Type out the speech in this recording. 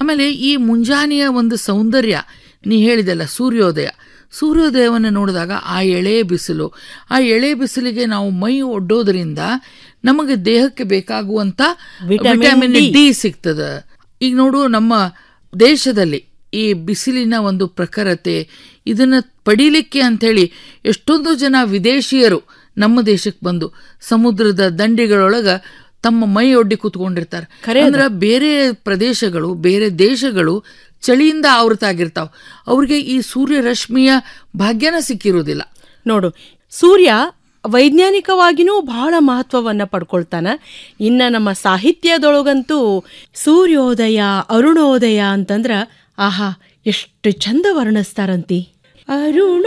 ಆಮೇಲೆ ಈ ಮುಂಜಾನೆಯ ಒಂದು ಸೌಂದರ್ಯ ನೀ ಹೇಳಿದೆಲ್ಲ ಸೂರ್ಯೋದಯ ಸೂರ್ಯೋದಯವನ್ನು ನೋಡಿದಾಗ ಆ ಎಳೆ ಬಿಸಿಲು ಆ ಎಳೆ ಬಿಸಿಲಿಗೆ ನಾವು ಮೈ ಒಡ್ಡೋದ್ರಿಂದ ನಮಗೆ ದೇಹಕ್ಕೆ ಬೇಕಾಗುವಂತ ವಿಟಮಿನ್ ಡಿ ಸಿಗ್ತದ ಈಗ ನೋಡು ನಮ್ಮ ದೇಶದಲ್ಲಿ ಈ ಬಿಸಿಲಿನ ಒಂದು ಪ್ರಖರತೆ ಇದನ್ನ ಪಡೀಲಿಕ್ಕೆ ಅಂಥೇಳಿ ಎಷ್ಟೊಂದು ಜನ ವಿದೇಶಿಯರು ನಮ್ಮ ದೇಶಕ್ಕೆ ಬಂದು ಸಮುದ್ರದ ದಂಡಿಗಳೊಳಗ ತಮ್ಮ ಮೈ ಒಡ್ಡಿ ಕೂತ್ಕೊಂಡಿರ್ತಾರೆ ಅಂದ್ರೆ ಬೇರೆ ಪ್ರದೇಶಗಳು ಬೇರೆ ದೇಶಗಳು ಚಳಿಯಿಂದ ಆವೃತ ಆಗಿರ್ತಾವ ಅವ್ರಿಗೆ ಈ ಸೂರ್ಯ ರಶ್ಮಿಯ ಭಾಗ್ಯನ ಸಿಕ್ಕಿರೋದಿಲ್ಲ ನೋಡು ಸೂರ್ಯ ವೈಜ್ಞಾನಿಕವಾಗಿನೂ ಬಹಳ ಮಹತ್ವವನ್ನ ಪಡ್ಕೊಳ್ತಾನ ಇನ್ನ ನಮ್ಮ ಸಾಹಿತ್ಯದೊಳಗಂತೂ ಸೂರ್ಯೋದಯ ಅರುಣೋದಯ ಅಂತಂದ್ರ ಆಹಾ ಎಷ್ಟು ಚಂದ ವರ್ಣಿಸ್ತಾರಂತಿ ಅರುಣ